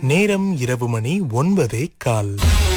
நேரம் இரவு மணி ஒன்பதே கால்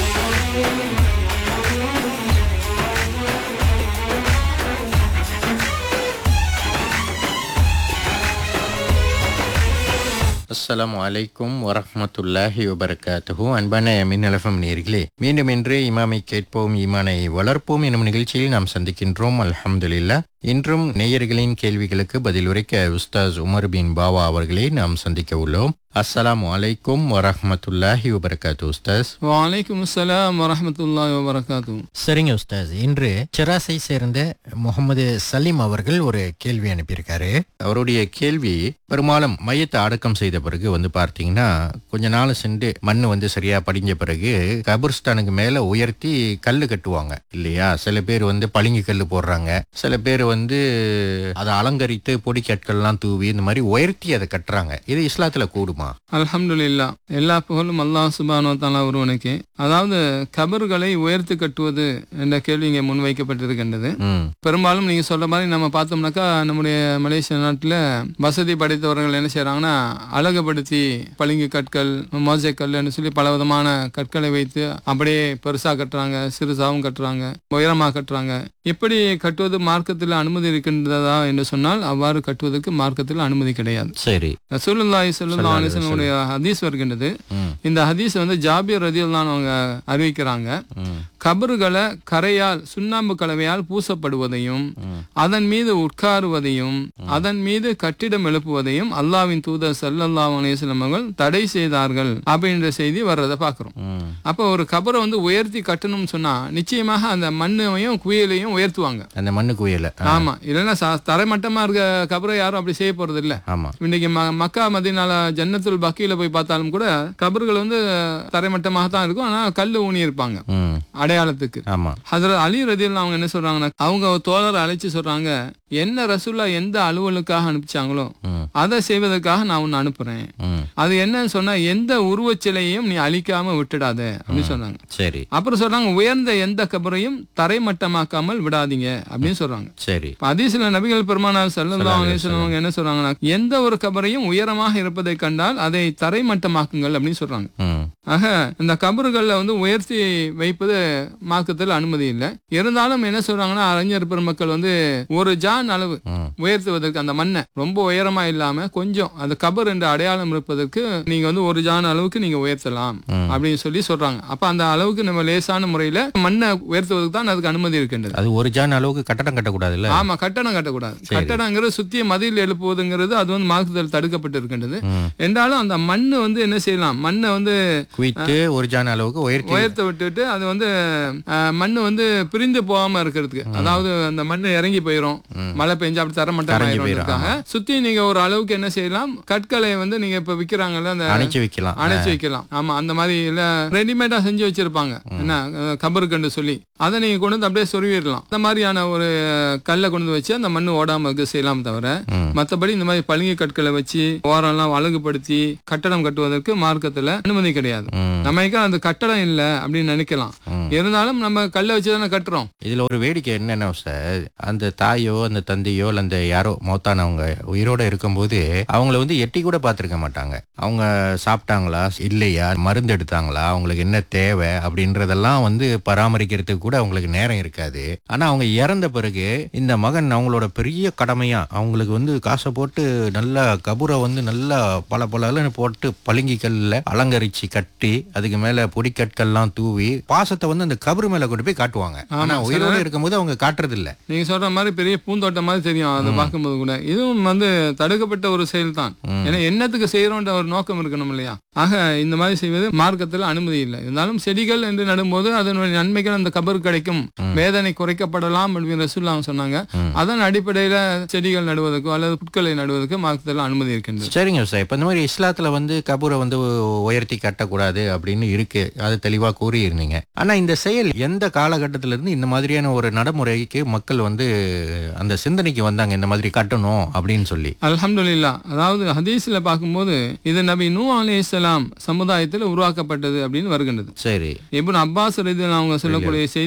அஸ்ஸலாமு அலைக்கும் வரஹ்மத்துல்லாஹி வபரகாத்துஹு அன்பான மின்னலஃபம் நேர்களே மீண்டும் இன்று இமாமை கேட்போம் ஈமானை வளர்ப்போம் எனும் நிகழ்ச்சியில் நாம் சந்திக்கின்றோம் அல்ஹம்துலில்லாஹ் இன்றும் நேயர்களின் கேள்விகளுக்கு பதில் உரைக்க உஸ்தாஸ் உமர் பின் பாவா அவர்களை நாம் சந்திக்க உள்ளோம் அஸ்ஸலாமு அலைக்கும் வரஹ்மத்துல்லாஹி வபரகாத்து உஸ்தாஸ் வலைக்கும் அஸ்ஸலாம் வரஹமத்துல்லாஹி வபரகாத்து சரிங்க உஸ்தாஸ் இன்று செராஸை சேர்ந்த முகமது சலீம் அவர்கள் ஒரு கேள்வி அனுப்பியிருக்காரு அவருடைய கேள்வி பெரும்பாலும் மையத்தை அடக்கம் செய்த பிறகு வந்து பார்த்தீங்கன்னா கொஞ்ச நாள் சென்று மண் வந்து சரியா படிஞ்ச பிறகு கபர்ஸ்தானுக்கு மேல உயர்த்தி கல்லு கட்டுவாங்க இல்லையா சில பேர் வந்து பளிங்கு கல்லு போடுறாங்க சில பேர் வந்து அதை அலங்கரித்து பொடி கற்கள்லாம் தூவி இந்த மாதிரி உயர்த்தி அதை கட்டுறாங்க இது இஸ்லாத்துல கூடுமா அல்ஹம்துலில்லா எல்லா புகழும் அல்லாஹ் சுபானோ தாலா ஒருவனுக்கு அதாவது கபர்களை உயர்த்து கட்டுவது என்ற கேள்வி இங்கே முன்வைக்கப்பட்டிருக்கின்றது ம் பெரும்பாலும் நீங்க சொல்ற மாதிரி நம்ம பார்த்தோம்னாக்கா நம்முடைய மலேசிய நாட்டில் வசதி படைத்தவர்கள் என்ன செய்றாங்கன்னா அழகுபடுத்தி பளிங்கு கற்கள் மோசை கல்லுன்னு சொல்லி பல விதமான கற்களை வைத்து அப்படியே பெருசா கட்டுறாங்க சிறுசாவும் கட்டுறாங்க உயரமா கட்டுறாங்க இப்படி கட்டுவது மார்க்கத்தில் அனுமதி இருக்கின்றதா என்று சொன்னால் அவ்வாறு கட்டுவதற்கு மார்க்கத்தில் அனுமதி கிடையாது சரி ரசூலுல்லாஹி ஸல்லல்லாஹு ஸல்லல்லாஹு அலைஹி அலைஹி வஸல்லம் ஹதீஸ் வருகின்றது ம் இந்த ஹதீஸ் வந்து ஜாபிர் ரதியல்லாஹு அவங்க அறிவிக்கிறாங்க ம் கபறுகளை கரையால் சுண்ணாம்பு கலவையால் பூசப்படுவதையும் ம் அதன் மீது உட்காருவதையும் அதன் மீது கட்டிடம் எழுப்புவதையும் அல்லாஹ்வின் தூதர் ஸல்லல்லாஹு அலைஹி வஸல்லம் அவர்கள் தடை செய்தார்கள் அப்படின்ற செய்தி வர்றதை பார்க்கிறோம் ம் அப்போ ஒரு கபரை வந்து உயர்த்தி கட்டணும்னு சொன்னா நிச்சயமாக அந்த மண்ணையும் குயிலையும் உயர்த்துவாங்க அந்த மண்ணு குயல ஆமா இல்லைன்னா ச- தரைமட்டமா இருக்க கபரை யாரும் அப்படி செய்ய போறது இல்ல ஆமா இன்னைக்கு ம- மக்கா மதினால ஜன்னத்துல் பக்கியில போய் பார்த்தாலும் கூட கபர்கள் வந்து தரைமட்டமாக தான் இருக்கும் ஆனா கல்லு ஊனி இருப்பாங்க ம் அடையாளத்துக்கு ஆமா ஹசரத் அலி ரதியில் அவங்க என்ன சொல்றாங்கன்னா அவங்க தோழரை அழைச்சு சொல்றாங்க என்ன ரசூல்லா எந்த அலுவலுக்காக அனுப்பிச்சாங்களோ ம் அதை செய்வதற்காக நான் உன்னை அனுப்புறேன் ம் அது என்னன்னு சொன்னா எந்த உருவச்சிலையும் நீ அழிக்காம விட்டுடாத அப்படின்னு சொன்னாங்க சரி அப்புறம் சொல்றாங்க உயர்ந்த எந்த கபரையும் தரைமட்டமாக்காமல் விடாதீங்க அப்படின்னு சொல்றாங்க சரி இப்ப அதிசில நபிகள் பெருமானார் ஸல்லல்லாஹு அலைஹி வஸல்லம் அவங்க என்ன சொல்றாங்கன்னா எந்த ஒரு கபரையும் உயரமாக இருப்பதை கண்டால் அதை தரைமட்டமாக்குங்கள் அப்படின்னு சொல்றாங்க ம் ஆக இந்த கபறுகள்ல வந்து உயர்த்தி வைப்பது மார்க்கத்தில் அனுமதி இல்லை இருந்தாலும் என்ன சொல்றாங்கன்னா அறிஞர் பெருமக்கள் வந்து ஒரு ஜான் அளவு ம் உயர்த்துவதற்கு அந்த மண்ணை ரொம்ப உயரமா இல்லாம கொஞ்சம் அந்த கபர் என்ற அடையாளம் இருப்பதற்கு நீங்க வந்து ஒரு ஜான் அளவுக்கு நீங்க உயர்த்தலாம் ம். அப்படின்னு சொல்லி சொல்றாங்க அப்ப அந்த அளவுக்கு நம்ம லேசான முறையில மண்ணை உயர்த்துவதற்கு தான் அதுக்கு அனுமதி இருக்கின்றது அது ஒரு ஜான் அளவுக்கு கட்டடம் கட்டக்கூடாதுல்ல ஆமா கட்டடம் கட்டக்கூடாது கட்டடங்கிறது சுத்திய மதில் எழுப்புவதுங்கிறது அது வந்து மார்க்கத்தில் தடுக்கப்பட்டு இருக்கின்றது ம் என்றாலும் அந்த மண்ணு வந்து என்ன செய்யலாம் மண்ணை வந்து குவித்து ஒரு ஜான் அளவுக்கு உயர்த்தி உயர்த்த விட்டுட்டு அது வந்து அஹ், மண்ணு வந்து பிரிந்து போகாம இருக்கிறதுக்கு அதாவது அந்த மண்ணு இறங்கி போயிரும் மழை பெஞ்சா அப்படி தரமட்டம் கரைஞ்சு போயிரும், ஆயிருக்காக சுத்தி நீங்க ஒரு அளவுக்கு என்ன செய்யலாம் கற்களை வந்து நீங்க இப்ப விக்கிறாங்கல்ல அந்த அணைச்சு வைக்கலாம் அணைச்சு வைக்கலாம் ஆமா அந்த மாதிரி இல்ல ரெடிமேடா செஞ்சு வச்சிருப்பாங்க என்ன அஹ், கபருக்குன்னு சொல்லி அதை நீங்க கொண்டு வந்து அப்படியே சொருவிடலாம் அந்த மாதிரியான ஒரு கல்லை கொண்டு வந்து வச்சு அந்த மண்ணு ஓடாம இருக்க செய்யலாம் தவிர ம். மத்தபடி இந்த மாதிரி பளிங்கு கற்களை வச்சு ஓரம்லாம் அழகுபடுத்தி கட்டடம் கட்டுவதற்கு மார்க்கத்துல அனுமதி கிடையாது ம். நம்ம அந்த கட்டடம் இல்ல அப்படின்னு நினைக்கலாம் ம். இருந்தாலும் நம்ம கல்லை வச்சு தானே கட்டுறோம் இதுல ஒரு வேடிக்கை என்னன்னா சார் அந்த தாயோ அந்த தந்தையோ இல்ல அந்த யாரோ மௌத்தானவங்க உயிரோட இருக்கும்போது அவங்கள வந்து எட்டி கூட பார்த்திருக்க மாட்டாங்க அவங்க சாப்பிட்டாங்களா இல்லையா மருந்து எடுத்தாங்களா அவங்களுக்கு என்ன தேவை அப்படின்றதெல்லாம் வந்து பராமரிக்கிறதுக்கு கூட அவங்களுக்கு நேரம் இருக்காது ஆனா அவங்க இறந்த பிறகு இந்த மகன் அவங்களோட பெரிய கடமையா அவங்களுக்கு வந்து காசை போட்டு நல்லா கபூரை வந்து நல்லா பல பலன்னு போட்டு பளிங்கி கல்ல அலங்கரிச்சு கட்டி அதுக்கு மேல பொடிக்கற்கள்லாம் தூவி பாசத்தை வந்து அந்த கபரு மேல கொண்டு போய் காட்டுவாங்க ஆனா ஆமா, உயிரோட இருக்கும்போது அவங்க காட்டுறது இல்ல நீங்க சொல்ற மாதிரி பெரிய பூந்தோட்டம் மாதிரி தெரியும் அதை பார்க்கும்போது கூட இதுவும் வந்து தடுக்கப்பட்ட ஒரு செயல் தான் ஏன்னா என்னத்துக்கு செய்யறோன்ற ஒரு நோக்கம் இருக்கணும் இல்லையா ஆக இந்த மாதிரி செய்வது மார்க்கத்தில் அனுமதி இல்லை இருந்தாலும் செடிகள் என்று நடும்போது அதனுடைய நன்மைகள் அந்த கபர் கிடைக்கும் வேதனை குறைக்கப்படலாம் அப்படின்னு ரசூல்லாம் சொன்னாங்க ம். அதன் அடிப்படையில செடிகள் நடுவதற்கோ அல்லது புட்களை நடுவதற்கோ மார்க்கத்தில் அனுமதி இருக்கின்றது சரிங்க சார் இப்ப இந்த மாதிரி இஸ்லாத்துல வந்து கபூரை வந்து உயர்த்தி கட்டக்கூடாது அப்படின்னு இருக்கு அது தெளிவா கூறி இருந்தீங்க ஆனா இந்த செயல் எந்த காலகட்டத்தில இருந்து இந்த மாதிரியான ஒரு நடைமுறைக்கு மக்கள் வந்து அந்த சிந்தனைக்கு வந்தாங்க இந்த மாதிரி கட்டணும் அப்படின்னு சொல்லி அல்ஹம்துலில்லா அதாவது ஹதீஸ்ல பார்க்கும்போது இது நபி நூ அலைஹிஸ்ஸலாம் சமுதாயத்தில் உருவாக்கப்பட்டது அப்படின்னு வருகின்றது சரி இப்னு அப்பாஸ் ரலியல்லாஹு அவங்க சொல்லக்கூடிய செய்தி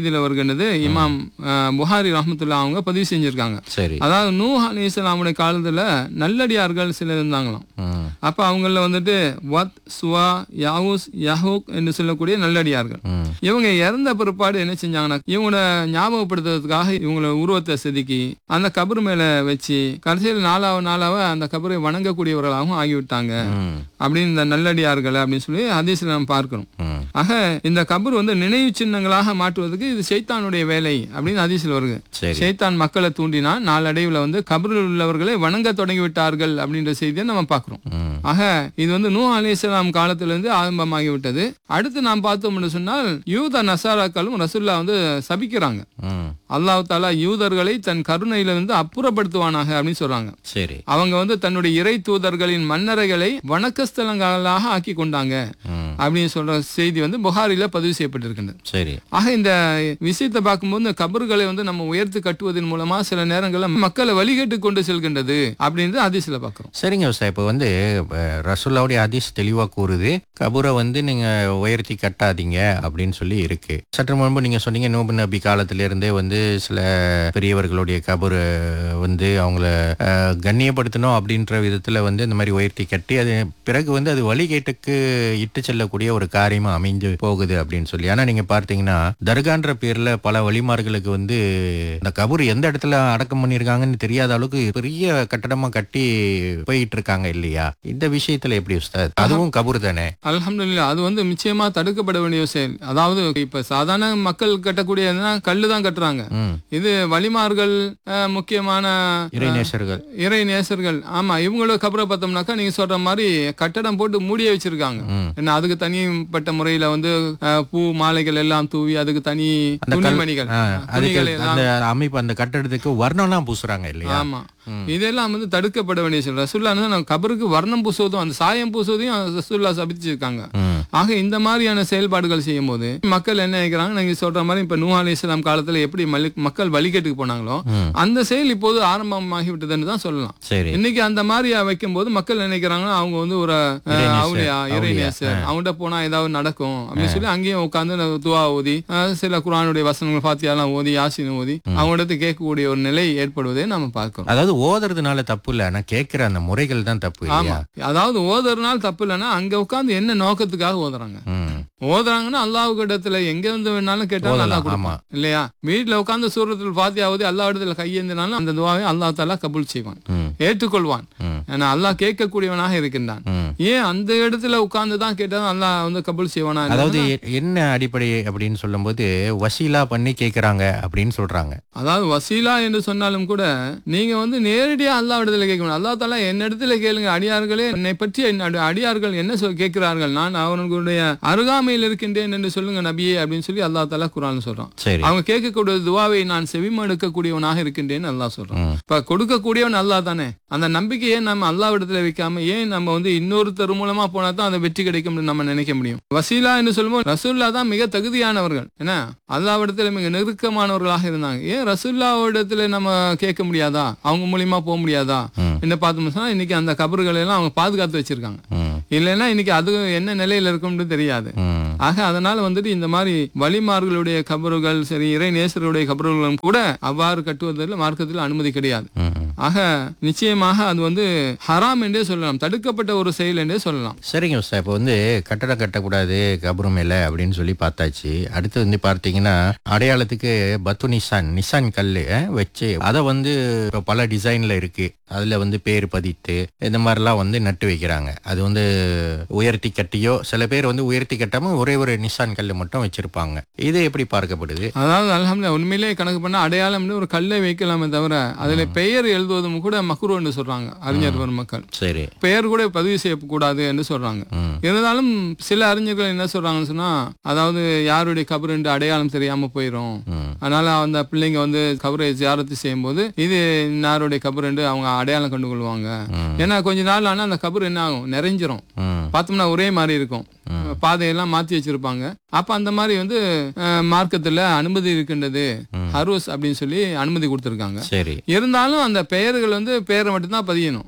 செய்தியில் வருகின்றது இமாம் அஹ், புகாரி ரஹமத்துல்லா அவங்க பதிவு செஞ்சிருக்காங்க சரி அதாவது நூ அலி இஸ்லாமுடைய காலத்துல நல்லடியார்கள் சிலர் இருந்தாங்களாம் ம், அப்ப அவங்கள வந்துட்டு வத் சுவா யாவூஸ் யஹூக் என்று சொல்லக்கூடிய நல்லடியார்கள் ம், இவங்க இறந்த பிற்பாடு என்ன செஞ்சாங்கன்னா இவங்கள ஞாபகப்படுத்துறதுக்காக இவங்கள உருவத்தை செதுக்கி அந்த கபர் மேல வச்சு கடைசியில் நாளாவ நாளாவ அந்த கபரை வணங்கக்கூடியவர்களாகவும் ஆகிவிட்டாங்க ம், அப்படின்னு இந்த நல்லடியார்கள் அப்படின்னு சொல்லி ஹதீஸ்ல நம்ம பார்க்கிறோம் ம். ஆக இந்த கபர் வந்து நினைவு சின்னங்களாக மாற்றுவதற்கு இது சைத்தானுடைய வேலை அப்படின்னு ஹதீஸ்ல வருது சரி சைத்தான் மக்களை தூண்டினா நாளடைவில் வந்து கபரில் உள்ளவர்களை வணங்க தொடங்கி விட்டார்கள் அப்படின்ற செய்தியை நம்ம பார்க்கிறோம் ம், ஆக இது வந்து நூ அலிஸ்லாம் காலத்திலிருந்து ஆரம்பமாகி விட்டது அடுத்து நாம் பார்த்தோம்னு சொன்னால் யூத நசாராக்களும் ரசுல்லா வந்து சபிக்கிறாங்க ம். அல்லாஹ் தாலா யூதர்களை தன் கருணையிலிருந்து அப்புறப்படுத்துவானாக அப்படின்னு சொல்றாங்க சரி அவங்க வந்து தன்னுடைய இறை தூதர்களின் மன்னரைகளை வணக்கஸ்தலங்களாக ஆக்கி கொண்டாங்க ம், அப்படின்னு சொல்ற செய்தி வந்து புகாரில பதிவு செய்யப்பட்டிருக்கின்றது சரி ஆக இந்த விஷயத்தை பார்க்கும்போது இந்த கபறுகளை வந்து நம்ம உயர்த்து கட்டுவதன் மூலமா சில நேரங்களில் மக்களை வழிகேட்டு கொண்டு செல்கின்றது அப்படின்றது அதிசல பார்க்கிறோம் சரிங்க சார் இப்போ வந்து அஹ், ரசூல்லாவுடைய ஹதீஸ் தெளிவா கூறுது கபூரை வந்து நீங்க உயர்த்தி கட்டாதீங்க அப்படின்னு சொல்லி இருக்கு சற்று முன்பு நீங்க சொன்னீங்க நூபு நபி காலத்துல இருந்தே வந்து சில பெரியவர்களுடைய கபூரை வந்து அவங்கள அஹ், கண்ணியப்படுத்தணும் அப்படின்ற விதத்துல வந்து இந்த மாதிரி உயர்த்தி கட்டி அது பிறகு வந்து அது வழிகேட்டுக்கு இட்டு செல்லக்கூடிய ஒரு காரியமா அமைஞ்சு போகுது அப்படின்னு சொல்லி ஆனா நீங்க பார்த்தீங்கன்னா தர்கான்ற பேர்ல பல வழிமார்களுக்கு வந்து இந்த கபூர் எந்த இடத்துல அடக்கம் பண்ணியிருக்காங்கன்னு தெரியாத அளவுக்கு பெரிய கட்டடமா கட்டி போயிட்டு இருக்காங்க இல்லையா இந்த விஷயத்துல எப்படி உஸ்தாத் அதுவும் கபூர் தானே அல்ஹம்துலில்லாஹ் அது வந்து நிச்சயமா தடுக்கப்பட வேண்டிய செயல் அதாவது இப்ப சாதாரண மக்கள் கட்டக்கூடிய கல்லு தான் கட்டுறாங்க ம் இது வலிமார்கள் அஹ், முக்கியமான இறைநேசர்கள் இறை நேசர்கள் ஆமா இவங்களோட கபரை பார்த்தோம்னாக்கா நீங்க சொல்ற மாதிரி கட்டடம் போட்டு மூடியே வச்சிருக்காங்க ம். என்ன அதுக்கு தனிப்பட்ட முறையில வந்து அஹ், பூ மாலைகள் எல்லாம் தூவி அதுக்கு தனி அந்த கல்- துணிமணிகள் ஆ, அதுக்கு துணிகளை எல்லாம் அந்த அமைப்பு அந்த கட்டடத்துக்கு வர்ணம்லாம் பூசுறாங்க இல்லையா ஆமா ம். இதெல்லாம் வந்து தடுக்கப்பட வேண்டிய செயல் ரசுல்லா வந்து நம்ம கபருக்கு வர்ணம் பூசுவதும் அந்த சாயம் பூசுவதையும் ரசுல்லா சபிச்சிருக்காங்க ம் ஆக இந்த மாதிரியான செயல்பாடுகள் செய்யும் போது மக்கள் என்ன நினைக்கிறாங்க நீங்க சொல்ற மாதிரி இப்ப நூஹ் அலி இஸ்லாம் காலத்துல எப்படி மல்லி- மக்கள் வழிகேட்டுக்கு போனாங்களோ ம். அந்த செயல் இப்போது ஆரம்பமாகி விட்டதுன்னு தான் சொல்லலாம் சரி இன்னைக்கு அந்த மாதிரி வைக்கும் போது மக்கள் நினைக்கிறாங்கன்னா அவங்க வந்து ஒரு அஹ், இறைநேசர், அவுலியா அவுலியா, இறைநேசர் அவங்ககிட்ட போனா ஏதாவது நடக்கும் அப்படின்னு சொல்லி அங்கேயும் உட்காந்து துவா ஓதி அஹ், சில குரானுடைய வசனங்கள் பாத்தியாலாம் ஓதி யாசின் ஓதி அவங்ககிட்ட கேட்கக்கூடிய ஒரு நிலை ஏற்படுவதை நம்ம பார்க்கிறோம் அதாவது ஓதுறதுனால தப்பு இல்ல ஆனா கேட்கிற அந்த முறைகள் தான் தப்பு ஆமா இல்லையா அதாவது ஓதுறதுனால தப்பு இல்லைன்னா அங்க உட்காந்து என்ன நோக்கத்துக்காக ஓதுறாங்க ம் ஓதுறாங்கன்னா அல்லாஹ் இடத்துல எங்க இருந்து வேணாலும் கேட்டாலும் நல்லா ஓதலாம், ஆமா. கொடுப்பான் இல்லையா வீட்டுல உட்கார்ந்து சூரத்தில் பாத்தியாவது அல்லா இடத்துல கையேந்தினாலும் அந்த துவாவை அல்லாஹ் தாலா கபூல் செய்வான் ம் ஏற்றுக்கொள்வான் ம் ஏன்னா அல்லாஹ் கேட்கக்கூடியவனாக இருக்கின்றான் ம் ஏன் அந்த இடத்துல உட்கார்ந்து தான் கேட்டாலும் அல்லாஹ் வந்து கபூல் செய்வானா அதாவது எ- என்ன அடிப்படை அப்படின்னு சொல்லும்போது வசீலா பண்ணி கேக்குறாங்க அப்படின்னு சொல்றாங்க அதாவது வசீலா என்று சொன்னாலும் கூட நீங்க வந்து நேரடியா அல்லாஹ் இடத்துல கேட்க முடியும் அல்லா தாலா என்ன இடத்துல கேளுங்க அடியார்களே என்னை பற்றி என் அடி- அடியார்கள் என்ன சொல் கேட்கிறார்கள் நான் அவர்களுடைய அருகாமையில் இருக்கின்றேன் என்று சொல்லுங்க நபியே அப்படின்னு சொல்லி அல்லா தாலா குரான் சொல்றான் சரி அவங்க கேட்கக்கூடிய துவாவை நான் செவிமடுக்கக்கூடியவனாக இருக்கின்றேன்னு அல்லாஹ் சொல்றான் ம் இப்ப கொடுக்கக்கூடியவன் அல்லாஹ் தானே அந்த நம்பிக்கையை நம்ம அல்லாஹ் இடத்துல வைக்காம ஏன் நம்ம வந்து இன்னொருத்தர் மூலமா போனா தான் அந்த வெற்றி கிடைக்கும்னு நம்ம நினைக்க முடியும் வசீலா என்று சொல்லும்போது ரசூல்லா தான் மிக தகுதியானவர்கள் ஏன்னா அல்லாஹ் இடத்துல மிக நெருக்கமானவர்களாக இருந்தாங்க ஏன் ரசூல்லா இடத்துல நம்ம கேட்க முடியாதா அவங்க மூலியமா போக முடியாதா ம். என்ன பார்த்தோம்னு சொன்னா இன்னைக்கு அந்த கபறுகளை எல்லாம் அவங்க பாதுகாத்து வச்சிருக்காங்க ம் இல்லைன்னா இன்னைக்கு அது என்ன நிலையில இருக்கும்னு தெரியாது ம் ஆக அதனால வந்துட்டு இந்த மாதிரி வலிமார்களுடைய கபறுகள் சரி இறை நேசர்களுடைய கபறுகளும் கூட அவ்வாறு கட்டுவதில் மார்க்கத்தில் அனுமதி கிடையாது ம் ஆக நிச்சயமாக அது வந்து ஹராம் என்றே சொல்லலாம் தடுக்கப்பட்ட ஒரு செயல் என்றே சொல்லலாம் சரிங்க சார் இப்போ வந்து கட்டடம் கட்டக்கூடாது கபரு மேல அப்படின்னு சொல்லி பார்த்தாச்சு அடுத்து வந்து பார்த்தீங்கன்னா அடையாளத்துக்கு பத்து நிசான் நிசான் கல் வச்சு அதை வந்து இப்போ பல டிசைன்ல இருக்கு அதுல வந்து பேர் பதித்து இந்த மாதிரிலாம் வந்து நட்டு வைக்கிறாங்க அது வந்து உயர்த்தி கட்டியோ சில பேர் வந்து உயர்த்தி கட்டாம ஒரே ஒரு நிசான் கல் மட்டும் வச்சிருப்பாங்க இது எப்படி பார்க்கப்படுது அதாவது அல்ஹம்துலில்லாஹ் உண்மையிலேயே கணக்கு பண்ணா அடையாளம்னு ஒரு கல்லை வைக்கலாமே தவிர அதுல பெயர் எழுதுவதும் கூட மக்ரூ என்று சொல்றாங்க அறிஞர் பெருமக்கள் சரி பெயர் கூட பதிவு செய்யக்கூடாது என்று சொல்றாங்க ம் இருந்தாலும் சில அறிஞர்கள் என்ன சொல்றாங்கன்னு சொன்னா அதாவது யாருடைய கபர் என்று அடையாளம் தெரியாம போயிடும் ம் அதனால அந்த பிள்ளைங்க வந்து கபரை ஜியாரத்து செய்யும்போது இது இன்னாருடைய கபர் என்று அவங்க அடையாளம் கண்டு கொள்வாங்க ம். ஏன்னா கொஞ்ச நாள் ஆனா அந்த கபர் என்ன ஆகும் நிறைஞ்சிரும் ம் பார்த்தோம்னா ஒரே மாதிரி இருக்கும் பாதையெல்லாம் மாத்தி வச்சிருப்பாங்க அப்ப அந்த மாதிரி வந்து அஹ், மார்க்கத்துல அனுமதி இருக்கின்றது ஹருஸ் அப்படின்னு சொல்லி அனுமதி கொடுத்திருக்காங்க சரி இருந்தாலும் அந்த பெயர்கள் வந்து பெயரை மட்டும்தான் பதியணும் ம்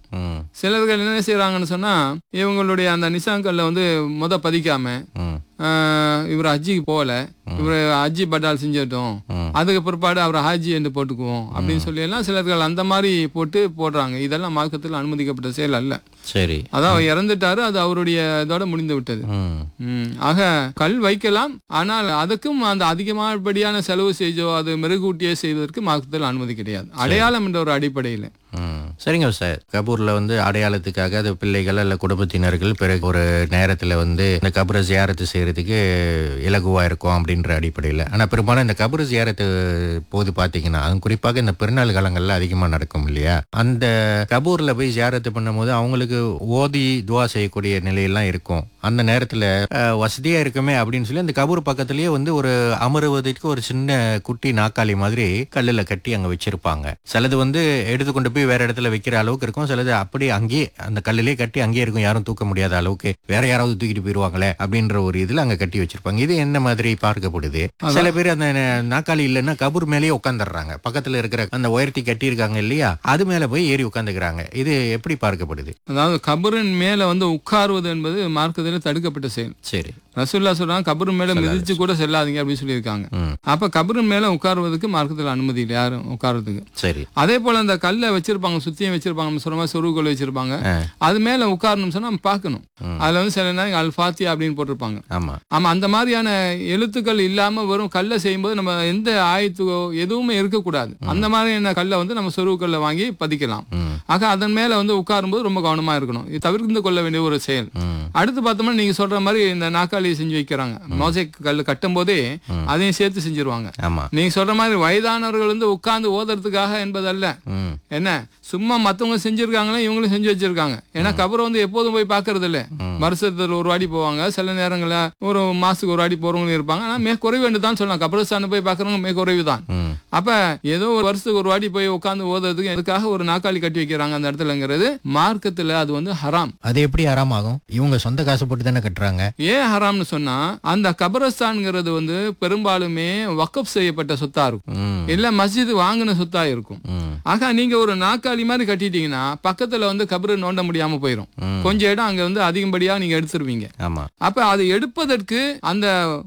சிலர்கள் என்ன செய்றாங்கன்னு சொன்னா இவங்களுடைய அந்த நிசாங்கல்ல வந்து முத பதிக்காம ம் ஆஹ், இவர் ஹஜ்ஜிக்கு போகல இவர் ஹஜ்ஜி பட்டால் செஞ்சிட்டோம் ம். அதுக்கு பிற்பாடு அவர் ஹாஜி என்று போட்டுக்குவோம் அப்படின்னு சொல்லி எல்லாம் சிலர்கள் அந்த மாதிரி போட்டு போடுறாங்க இதெல்லாம் மார்க்கத்தில் அனுமதிக்கப்பட்ட செயல் அல்ல சரி அதான் அவர் இறந்துட்டாரு அது அவருடைய இதோட முடிந்து விட்டது ம் ம், ஆக கல் வைக்கலாம் ஆனால் அதுக்கும் அந்த அதிகமானபடியான செலவு செய்தோ அது மெருகூட்டியே செய்வதற்கு மார்க்கத்தில் அனுமதி கிடையாது அடையாளம் என்ற ஒரு அடிப்படையில் ம். சரிங்க சார் கபூர்ல வந்து அடையாளத்துக்காக அது பிள்ளைகள் அல்ல குடும்பத்தினர்கள் பிறகு ஒரு நேரத்துல வந்து இந்த கபரை ஜியாரத்து செய்யறதுக்கு இலகுவா இருக்கும் அப்படின்ற அடிப்படையில் ஆனா பெரும்பாலும் இந்த கபரு ஜியாரத்து போது பாத்தீங்கன்னா அதுவும் குறிப்பாக இந்த பெருநாள் காலங்கள்ல அதிகமா நடக்கும் இல்லையா அந்த கபூர்ல போய் ஜியாரத்து பண்ணும்போது அவங்களுக்கு ஓதி துவா செய்யக்கூடிய நிலையெல்லாம் இருக்கும் அந்த நேரத்துல அஹ், வசதியா இருக்குமே அப்படின்னு சொல்லி அந்த கபூர் பக்கத்திலேயே வந்து ஒரு அமருவதற்கு ஒரு சின்ன குட்டி நாக்காளி மாதிரி கல்லுல கட்டி அங்க வச்சிருப்பாங்க சிலது வந்து எடுத்துக்கொண்டு போய் வேற இடத்துல வைக்கிற அளவுக்கு இருக்கும் சிலது அப்படியே அங்கேயே அந்த கல்லுலயே கட்டி அங்கேயே இருக்கும் யாரும் தூக்க முடியாத அளவுக்கு வேற யாராவது தூக்கிட்டு போயிருவாங்களே அப்படின்ற ஒரு இதுல அங்க கட்டி வச்சிருப்பாங்க இது என்ன மாதிரி பார்க்கப்படுது சில பேர் அந்த ந- நாக்காளி இல்லைன்னா கபூர் மேலேயே உட்காந்துடுறாங்க பக்கத்துல இருக்கிற அந்த உயர்த்தி கட்டி இருக்காங்க இல்லையா அது மேல போய் ஏறி உட்காந்துக்கிறாங்க இது எப்படி பார்க்கப்படுது அதாவது கபரின் மேல வந்து உட்காருவது என்பது மார்க்கத்தில் தடுக்கப்பட்ட செயல் சரி ரசூல்லா சொல்றாங்க கபரு மேல மிதிச்சு கூட செல்லாதீங்க அப்படின்னு சொல்லியிருக்காங்க ம் அப்ப கபரு மேல உட்காருவதற்கு மார்க்கத்தில் அனுமதி இல்லை யாரும் உட்காருறதுக்கு சரி அதே போல அந்த கல்லை வச்சிருப்பாங்க சுத்தியும் வச்சிருப்பாங்க நம்ம சொல்ற மாதிரி சொருவுகள் வச்சிருப்பாங்க ஆ. அது மேல உட்காரணும்னு சொன்னா நம்ம பார்க்கணும் ம். அதுல வந்து சில நேரம் அல் ஃபாத்தியா அப்படின்னு போட்டிருப்பாங்க ஆமா ஆமா அந்த மாதிரியான எழுத்துக்கள் இல்லாம வெறும் கல்லை செய்யும்போது நம்ம எந்த ஆயத்துக்கோ எதுவுமே இருக்கக்கூடாது அந்த மாதிரியான கல்லை வந்து நம்ம சொருவுக்கல்ல வாங்கி பதிக்கலாம் ம் ஆக அதன் மேல வந்து உட்காரும்போது ரொம்ப கவனமா இருக்கணும் இது தவிர்த்து கொள்ள வேண்டிய ஒரு செயல் ம் அடுத்து பார்த்தோம்னா நீங்க சொல்ற மாதிரி இந்த நாக்காளியை செஞ்சு வைக்கிறாங்க மோசைக் கல் கட்டும் போதே அதையும் சேர்த்து செஞ்சிருவாங்க ஆமா நீங்க சொல்ற மாதிரி வயதானவர்கள் வந்து உட்கார்ந்து ஓதுறதுக்காக என்பதல்ல ம் என்ன சும்மா மத்தவங்க செஞ்சிருக்காங்களே இவங்களும் செஞ்சு வச்சிருக்காங்க ஏன்னா கபரை வந்து எப்போதும் போய் பாக்குறது இல்ல வருஷத்துல ஒரு வாட்டி போவாங்க சில நேரங்கள்ல ஒரு மாசத்துக்கு ஒரு வாட்டி போறவங்களும் இருப்பாங்க ஆனா மிக குறைவு என்று தான் சொல்லலாம் கபரஸ்தான போய் பாக்குறவங்க மிக குறைவு தான் ம் அப்ப ஏதோ ஒரு வருஷத்துக்கு ஒரு வாட்டி போய் உட்கார்ந்து ஓதுறதுக்கு எதுக்காக ஒரு நாக்காளி கட்டி வைக்கிறாங்க அந்த இடத்துலங்கிறது மார்க்கத்துல அது வந்து ஹராம் அது எப்படி ஆறாமாகும் இவங்க சொந்த காசு போட்டு தானே கட்டுறாங்க ஏன் ஹராம்னு சொன்னா அந்த கபரஸ்தான்ங்கிறது வந்து பெரும்பாலுமே வக்கப் செய்யப்பட்ட சொத்தா இருக்கும் ம் இல்ல மஸ்ஜித் வாங்கின சொத்தா இருக்கும் ம் ஆகா நீங்க ஒரு நாக்காளி மாதிரி கட்டிட்டீங்கன்னா பக்கத்துல வந்து கபரு நோண்ட முடியாம போயிடும் ம். கொஞ்சம் இடம் அங்க வந்து அதிகப்படியா நீங்க எடுத்துருவீங்க ஆமா அப்ப அதை எடுப்பதற்கு அந்த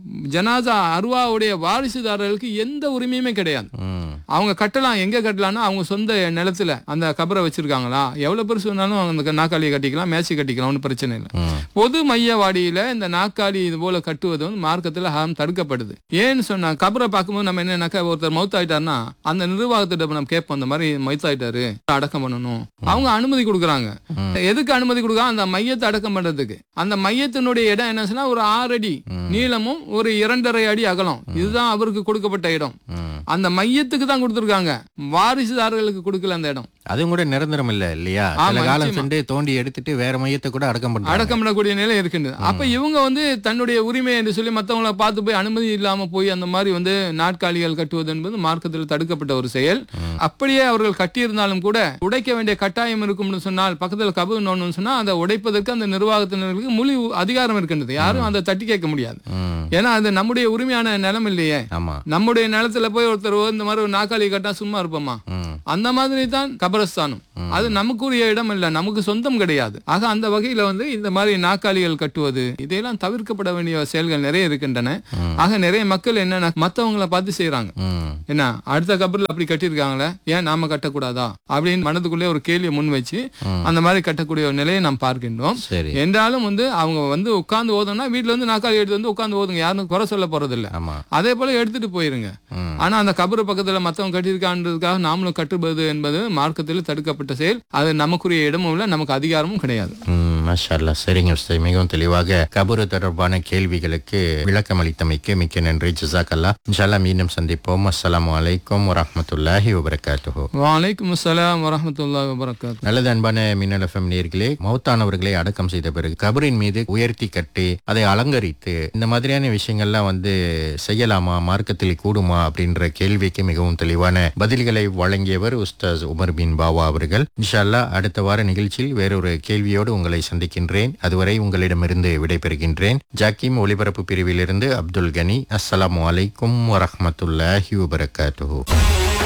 ஜனாசா அருவாவுடைய வாரிசுதாரர்களுக்கு எந்த உரிமையுமே கிடையாது ம் அவங்க கட்டலாம் எங்க கட்டலாம்னா அவங்க சொந்த நிலத்துல அந்த கபரை வச்சிருக்காங்களா எவ்வளவு பெருசு வேணாலும் அந்த நாக்காளியை கட்டிக்கலாம் மேட்சி கட்டிக்கலாம் ஒன்றும் பிரச்சனை இல்லை ம் பொது மையவாடியில இந்த நாக்காளி இது போல கட்டுவது வந்து மார்க்கத்துல ஹராம் தடுக்கப்படுது ஏன்னு சொன்னா கபரை பார்க்கும்போது நம்ம என்னன்னாக்கா ஒருத்தர் மவுத் ஆயிட்டாருன்னா அந்த நிர்வாகத்திட்ட நம்ம கேட்போம் அந்த மாதிரி மவுத் ஆயிட்டாரு அடக்கம் பண்ணணும் அவங்க அனுமதி கொடுக்குறாங்க எதுக்கு அனுமதி கொடுக்குறாங்க அந்த மையத்தை அடக்கம் பண்றதுக்கு அந்த மையத்தினுடைய இடம் என்ன சொன்னா ஒரு ஆறு அடி நீளமும் ஒரு இரண்டரை அடி அகலம் இதுதான் அவருக்கு கொடுக்கப்பட்ட இடம் ம் அந்த மையத்துக்கு தான் கொடுத்துருக்காங்க வாரிசுதாரர்களுக்கு கொடுக்கல அந்த இடம் அதுவும் கூட நிரந்தரம் இல்ல இல்லையா சில ஆமா, காலம் நிச்சயமா. சென்று தோண்டி எடுத்துட்டு வேற மையத்தை கூட அடக்கம் பண்றாங்க அடக்கம் பண்ணக்கூடிய நிலை இருக்கின்றது அப்ப இவங்க வந்து தன்னுடைய உரிமை என்று சொல்லி மத்தவங்கள பார்த்து போய் அனுமதி இல்லாம போய் அந்த மாதிரி வந்து நாட்காலிகள் கட்டுவது என்பது மார்க்கத்தில் தடுக்கப்பட்ட ஒரு செயல் அப்படியே அவர்கள் கட்டியிருந்தாலும் கூட உடைக்க வேண்டிய கட்டாயம் இருக்கும்னு சொன்னால் பக்கத்துல கபு நோன்னு சொன்னா அதை உடைப்பதற்கு அந்த நிர்வாகத்தினர்களுக்கு முழு அதிகாரம் இருக்கின்றது யாரும் அதை தட்டி கேட்க முடியாது ம் ஏன்னா அது நம்முடைய உரிமையான நிலம் இல்லையே ஆமா நம்முடைய நிலத்துல போய் ஒருத்தர் இந்த மாதிரி ஒரு நாக்காளி கட்டா சும்மா இருப்போமா ம் அந்த மாதிரி தான் கபரஸ்தானம் அது நமக்குரிய இடம் இல்ல நமக்கு சொந்தம் கிடையாது ஆக அந்த வகையில வந்து இந்த மாதிரி நாக்காளிகள் கட்டுவது இதையெல்லாம் தவிர்க்கப்பட வேண்டிய செயல்கள் நிறைய இருக்கின்றன ஆக நிறைய மக்கள் என்னன்னா மத்தவங்கள பார்த்து செய்யறாங்க ம் என்ன அடுத்த கபரில் அப்படி கட்டியிருக்காங்களே ஏன் நாம கட்டக்கூடாதா அப்படின்னு மனதுக்குள்ளே ஒரு கேள்வியை முன் வச்சு அந்த மாதிரி கட்டக்கூடிய ஒரு நிலையை நாம் பார்க்கின்றோம் சரி என்றாலும் வந்து அவங்க வந்து உட்கார்ந்து ஓதணும்னா வீட்டுல இருந்து நாக்காளி எடுத்து வந்து உட்கார்ந்து ஓதுங்க யாரும் குறை சொல்ல போறது இல்ல ஆமா அதே போல எடுத்துட்டு போயிருங்க ம் ஆனா அந்த கபரு பக்கத்துல மத்தவங்க கட்டியிருக்கான்றதுக்காக நாமளும் கட்டுவது என்பது மார்க்கத்தில் தடுக்கப்பட்ட செயல் அது நமக்குரிய இடமும் இல்லை நமக்கு அதிகாரமும் கிடையாது ம், மாஷா அல்லாஹ். சரிங்க உஸ்தாத். மிகவும் தெளிவாக கபரு தொடர்பான கேள்விகளுக்கு விளக்கம் அளித்தமைக்கு மிக்க நன்றி ஜசாக்கல்லா இன்ஷால்லா மீண்டும் சந்திப்போம் அஸ்ஸலாமு அலைக்கும் வரஹ்மத்துல்லாஹி வபரகாத்துஹு வலைக்கும் அஸ்ஸலாம் வரஹ்மத்துல்லாஹி வபரகாத்து நல்லது அன்பான மின்னல் எஃப்எம் நேர்களே மௌத்தானவர்களை அடக்கம் செய்த பிறகு கபரின் மீது உயர்த்தி கட்டி அதை அலங்கரித்து இந்த மாதிரியான விஷயங்கள்லாம் வந்து செய்யலாமா மார்க்கத்தில் கூடுமா அப்படின்ற கேள்விக்கு மிகவும் தெளிவான பதில்களை வழங்கியவர் உஸ்தாஸ் உமர் பின் பாவா அவர்கள் இன்ஷா அல்லாஹ் அடுத்த வார நிகழ்ச்சியில் வேறொரு கேள்வியோடு உங்களை சந்திக்கின்றேன் அதுவரை உங்களிடமிருந்து விடைபெறுகின்றேன் ஜாக்கிம் ஒலிபரப்பு பிரிவிலிருந்து அப்துல் கனி அஸ்ஸலாமு அலைக்கும் வரஹ்மத்துல்லாஹி வபரகாத்துஹு